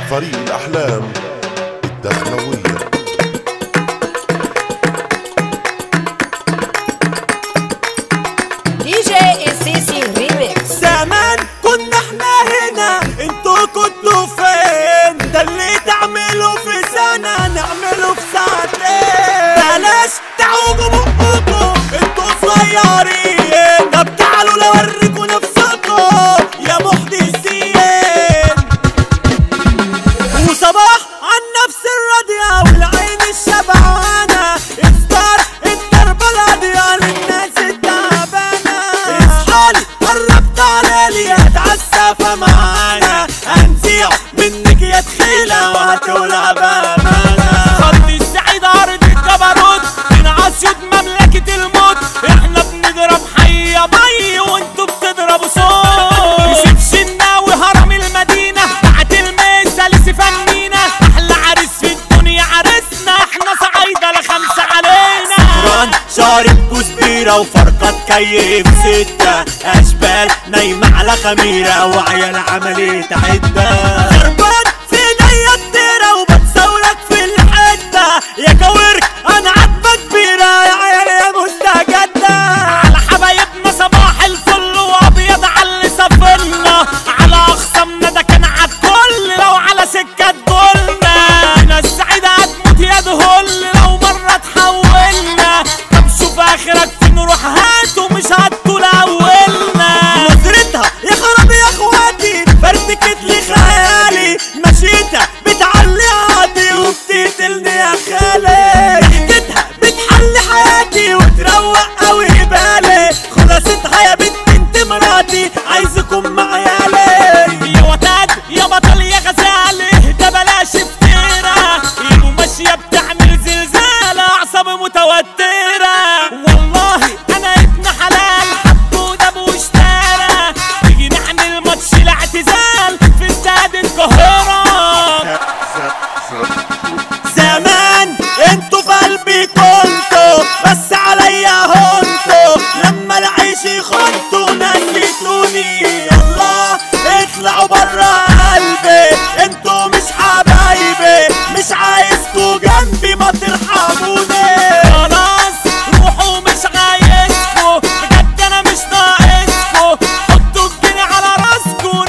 فريق الأحلام الدخلوية دي جي السيسي ريميكس زمان كنا احنا هنا انتوا كنتوا فين ده اللي تعملوا في سنة نعمله في ساعتين بلاش تعوجوا بقكم انتوا صغيرين طب تعالوا لوريكوا نفسكم يا محدثين وصباح عن نفس الرادية والعين الشبعانة افطار الضربة الهادية للناس التعبانة اصحالي قربت علالي اتعسف معانا هنزيع منك يا تخيلة وهتولع بأمانة خط السعيد أرض الجبروت من عسيود مملكة الموت احنا بنضرب حي يا بي وانتوا بتضربوا صوت يوسف شناوي هرم المدينة بعت المثل فنينا احلى عريس في الدنيا عرسنا احنا صعايدة لخمسة علينا سكران شارب كزبيرة وفرقة كيف ستة اشبال نايمة على خميرة وعيال عملية عدة خربان في ايديا الديرة وبتصورك في الحتة يا كورك انا عتبة كبيرة يا عيال يا مستجدة على حبايبنا صباح الفل وابيض على اللي سافرنا على اخصامنا ده كان عالكل لو على سكة تقولنا ناس سعيدة هتموت يا دهل لو مرة تحولنا طب شوف اخرك فين روح هات ومش هتطول اولنا نظرتها يا خرابي يا اخواتي فرتكت لي خيالي مشيتها بتعلي عادي وبتقتلني يا خالي ضحكتها بتحلي حياتي وتروق قوي بالي خلاصتها يا بنت انت مراتي عايزكم مع عيالي يا وتاد يا بطل يا غزال اهدى بلاش افترا ايده ماشيه بتعمل زلزال اعصاب متوتره والله انا ابن حلال حبه ده واشترى تيجي نعمل ماتش الاعتزال في استاد القاهره زمان انتوا في قلبي كنتوا بس عليا هنتوا لما العيش يخنتوا نسيتوني يلا اطلعوا برا قلبي انتوا مش حبايبي مش عايزكوا جنبي ما ترحموني خلاص روحوا مش عايزكوا بجد انا مش ناقصكوا حطوا الجنيه على راسكوا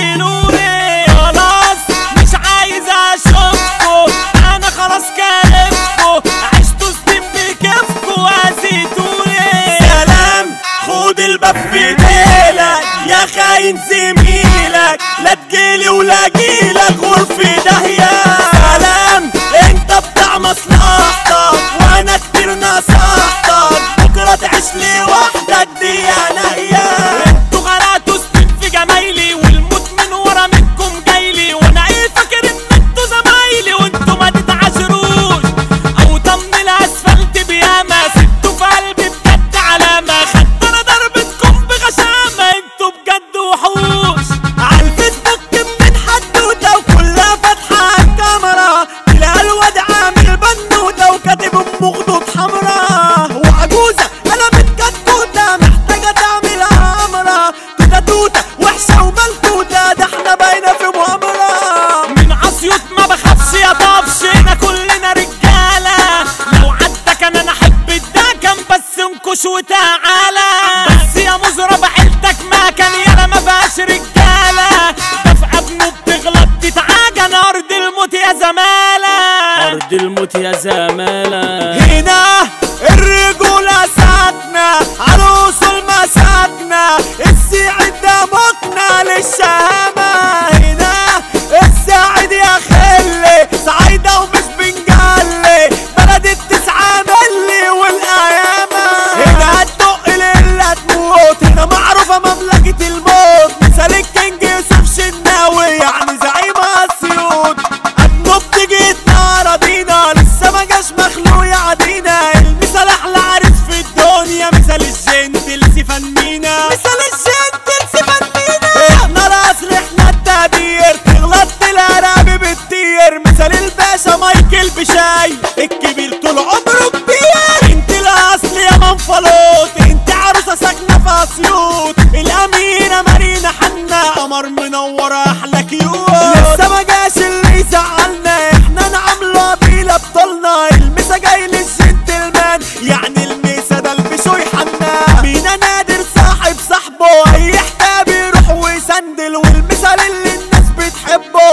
نزلوني خلاص مش عايز اشوفكوا انا خلاص كارفكوا عشتوا سنين بكيفكوا وازيتوني سلام خد الباب في ديلك يا خاين زميلك لا تجيلي ولا جيلك غرفي داهية سلام انت بتاع مصلحتك وانا كتير نصحتك بكرة تعيش لي وحدك دي يا نهية انتوا غرقتوا سنين في جمايلي والموت من ورا منكم جايلي وانا ايه فاكر ان انتوا زمايلي وانتوا ما تتعاشروش او ضمن الاسفلت بياما سبتوا في قلبي بجد علامة خدت انا ضربتكم بغشامة انتوا بجد وحوش عالفيسبوك من حدوتة وكلها فاتحة عالكاميرا تلاقي الواد عامل بنوتة وكاتب ام خدود حمرا وعجوزة انا بتكتوتة محتاجة تعمل عمرة توتة توتة وحشة وملتوتة ده احنا باينة في مؤامرة من عصيوط ما بخافش يا طفش هنا كلنا رجالة لو عدى كان انا احب الدكن بس انكش وتعالى بس يا مزرب عيلتك ما كان يالا ما بقاش رجالة ده في ابنه بتغلط تتعاجن ارض الموت يا زمالة أرض الموت يا زمالة هنا الرجولة ساكنة عروس المساكنة السعيد ده مقنع للشهامة هنا السعيد يا خلي سعيدة ومش بنجلي بلد التسعة ملي والقيامة هنا هتدق ليلة تموت هنا معروفة مملكة الموت مثال الكينج يوسف شناوي يعني زعيم اسيوط ابنه بتيجي تنار بينا لسه ما جاش مخلوق يا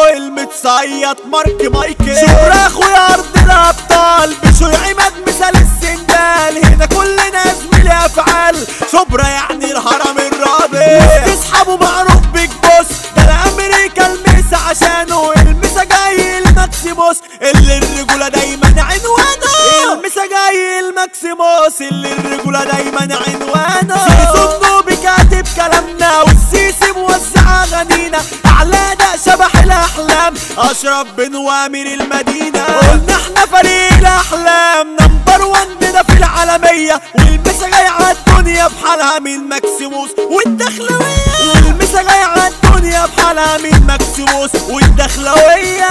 المتصيط مارك مايكل شبرا اخويا ارض الابطال بشوي عماد مثال السندال هنا كلنا زميلي افعال شبرا يعني الهرم الرابع تسحبوا معروف بيج بوس ده الامريكا الميسا عشانه الميسا جاي الماكسيموس اللي الرجوله دايما عنوانه الميسا جاي الماكسيموس اللي الرجوله دايما عنوانه سيسو النوبي كاتب كلامنا والسيسي موزع اغانينا اعلى ده شبح الاحلام اشرف بن وامير المدينه قلنا احنا فريق الاحلام نمبر وان ده في العالميه والمسا جاي عالدنيا بحالها من ماكسيموس والدخلويه والمسا جاي عالدنيا بحالها من ماكسيموس والدخلويه